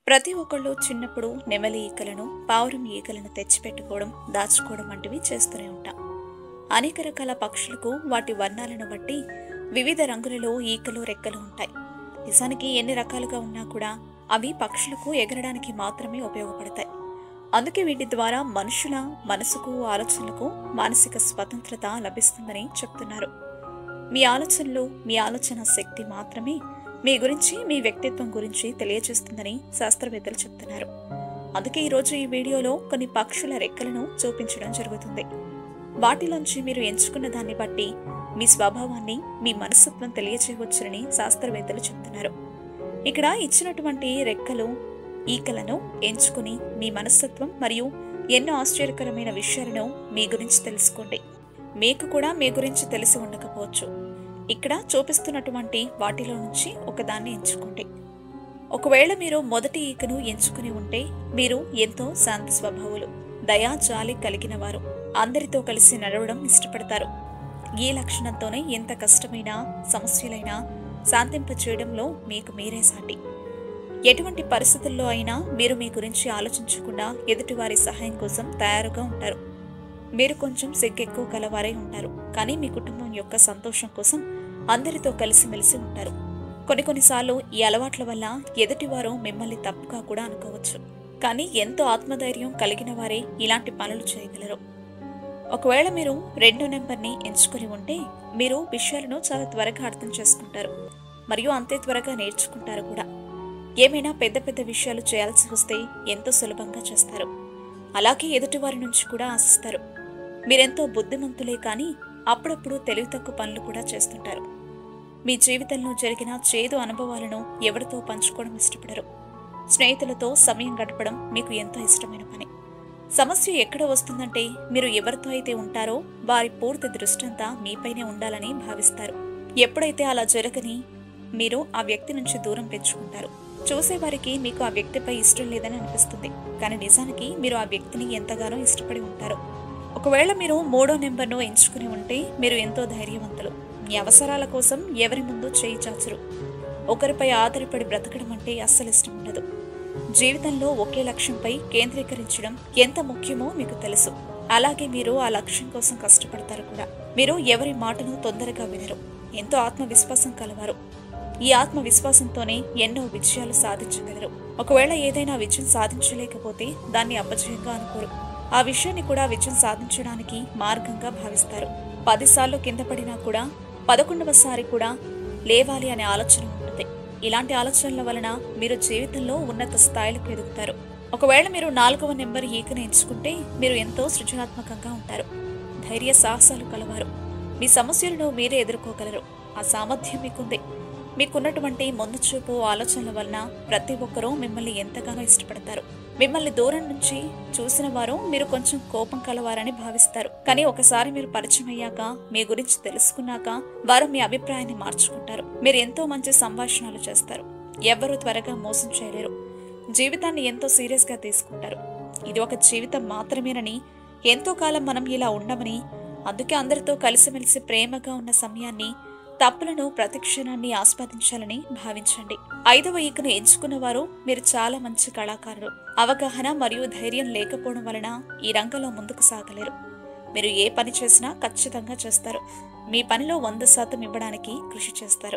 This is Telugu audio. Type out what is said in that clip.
ప్రతి ఒక్కళ్ళు చిన్నప్పుడు నెమలి ఈకలను పావురం ఈకలను తెచ్చిపెట్టుకోవడం దాచుకోవడం వంటివి చేస్తూనే ఉంటాం అనేక రకాల పక్షులకు వాటి వర్ణాలను బట్టి వివిధ రంగులలో ఈకలు రెక్కలు ఉంటాయి నిజానికి ఎన్ని రకాలుగా ఉన్నా కూడా అవి పక్షులకు ఎగరడానికి మాత్రమే ఉపయోగపడతాయి అందుకే వీటి ద్వారా మనుషుల మనసుకు ఆలోచనలకు మానసిక స్వతంత్రత లభిస్తుందని చెప్తున్నారు మీ ఆలోచనలు మీ ఆలోచన శక్తి మాత్రమే మీ గురించి మీ వ్యక్తిత్వం గురించి తెలియజేస్తుందని శాస్త్రవేత్తలు చెప్తున్నారు అందుకే ఈరోజు ఈ వీడియోలో కొన్ని పక్షుల రెక్కలను చూపించడం జరుగుతుంది వాటిలోంచి మీరు ఎంచుకున్న దాన్ని బట్టి మీ స్వభావాన్ని మీ మనస్తత్వం తెలియజేయవచ్చునని శాస్త్రవేత్తలు చెప్తున్నారు ఇక్కడ ఇచ్చినటువంటి రెక్కలు ఈకలను ఎంచుకుని మీ మనస్తత్వం మరియు ఎన్నో ఆశ్చర్యకరమైన విషయాలను మీ గురించి తెలుసుకోండి మీకు కూడా మీ గురించి తెలిసి ఉండకపోవచ్చు ఇక్కడ చూపిస్తున్నటువంటి వాటిలో నుంచి ఒకదాన్ని ఎంచుకోండి ఒకవేళ మీరు మొదటి ఈకను ఎంచుకుని ఉంటే మీరు ఎంతో శాంత స్వభావులు దయా జాలి కలిగిన వారు అందరితో కలిసి నడవడం ఇష్టపడతారు ఈ లక్షణంతోనే ఎంత కష్టమైన సమస్యలైనా శాంతింప చేయడంలో మీకు మీరే సాటి ఎటువంటి పరిస్థితుల్లో అయినా మీరు మీ గురించి ఆలోచించకుండా ఎదుటివారి సహాయం కోసం తయారుగా ఉంటారు మీరు కొంచెం సిగ్గెక్కువ కలవారై ఉంటారు కానీ మీ కుటుంబం యొక్క సంతోషం కోసం అందరితో కలిసిమెలిసి ఉంటారు కొన్ని కొన్నిసార్లు ఈ అలవాట్ల వల్ల ఎదుటివారు మిమ్మల్ని తప్పుగా కూడా అనుకోవచ్చు కానీ ఎంతో ఆత్మధైర్యం కలిగిన వారే ఇలాంటి పనులు చేయగలరు ఒకవేళ మీరు రెండో నెంబర్ని ఎంచుకొని ఉంటే మీరు విషయాలను చాలా త్వరగా అర్థం చేసుకుంటారు మరియు అంతే త్వరగా నేర్చుకుంటారు కూడా ఏమైనా పెద్ద పెద్ద విషయాలు చేయాల్సి వస్తే ఎంతో సులభంగా చేస్తారు అలాగే ఎదుటివారి నుంచి కూడా ఆశిస్తారు మీరెంతో బుద్ధిమంతులే కానీ అప్పుడప్పుడు తెలివి తక్కువ పనులు కూడా చేస్తుంటారు మీ జీవితంలో జరిగిన చేదు అనుభవాలను ఎవరితో పంచుకోవడం ఇష్టపడరు స్నేహితులతో సమయం గడపడం మీకు ఎంతో ఇష్టమైన పని సమస్య ఎక్కడ వస్తుందంటే మీరు ఎవరితో అయితే ఉంటారో వారి పూర్తి దృష్టంతా మీపైనే ఉండాలని భావిస్తారు ఎప్పుడైతే అలా జరగని మీరు ఆ వ్యక్తి నుంచి దూరం పెంచుకుంటారు చూసేవారికి మీకు ఆ వ్యక్తిపై ఇష్టం లేదని అనిపిస్తుంది కానీ నిజానికి మీరు ఆ వ్యక్తిని ఎంతగానో ఇష్టపడి ఉంటారు ఒకవేళ మీరు మూడో నెంబర్ను ఎంచుకుని ఉంటే మీరు ఎంతో ధైర్యవంతులు మీ అవసరాల కోసం ఎవరి ముందు చేయి చాచరు ఒకరిపై ఆధారపడి బ్రతకడం అంటే అస్సలు ఇష్టం ఉండదు జీవితంలో ఒకే లక్ష్యంపై కేంద్రీకరించడం ఎంత ముఖ్యమో మీకు తెలుసు అలాగే మీరు ఆ లక్ష్యం కోసం కష్టపడతారు కూడా మీరు ఎవరి మాటను తొందరగా వినరు ఎంతో ఆత్మవిశ్వాసం కలవారు ఈ ఆత్మవిశ్వాసంతోనే ఎన్నో విజయాలు సాధించగలరు ఒకవేళ ఏదైనా విజయం సాధించలేకపోతే దాన్ని అపజయంగా అనుకోరు ఆ విషయాన్ని కూడా విజయం సాధించడానికి మార్గంగా భావిస్తారు పదిసార్లు కింద పడినా కూడా పదకొండవసారి కూడా లేవాలి అనే ఆలోచన ఉంటుంది ఇలాంటి ఆలోచనల వలన మీరు జీవితంలో ఉన్నత స్థాయిలకు ఎదుగుతారు ఒకవేళ మీరు నాలుగవ నెంబర్ ఈకను ఎంచుకుంటే మీరు ఎంతో సృజనాత్మకంగా ఉంటారు ధైర్య సాహసాలు కలవారు మీ సమస్యలను మీరే ఎదుర్కోగలరు ఆ సామర్థ్యం మీకుంది మీకున్నటువంటి ముందు చూపు ఆలోచనల వలన ప్రతి ఒక్కరూ మిమ్మల్ని ఎంతగానో ఇష్టపడతారు మిమ్మల్ని దూరం నుంచి చూసిన వారు మీరు కొంచెం కోపం కలవారని భావిస్తారు కానీ ఒకసారి మీరు పరిచయం అయ్యాక మీ గురించి తెలుసుకున్నాక వారు మీ అభిప్రాయాన్ని మార్చుకుంటారు మీరు ఎంతో మంచి సంభాషణలు చేస్తారు ఎవ్వరూ త్వరగా మోసం చేయలేరు జీవితాన్ని ఎంతో సీరియస్ గా తీసుకుంటారు ఇది ఒక జీవితం మాత్రమేనని ఎంతో కాలం మనం ఇలా ఉండమని అందుకే అందరితో కలిసిమెలిసి ప్రేమగా ఉన్న సమయాన్ని తప్పులను ప్రతిక్షణాన్ని ఆస్వాదించాలని భావించండి ఐదవ ఈకను ఎంచుకున్న వారు మీరు చాలా మంచి కళాకారులు అవగాహన మరియు ధైర్యం లేకపోవడం వలన ఈ రంగంలో ముందుకు సాగలేరు మీరు ఏ పని చేసినా ఖచ్చితంగా చేస్తారు మీ పనిలో వంద శాతం ఇవ్వడానికి కృషి చేస్తారు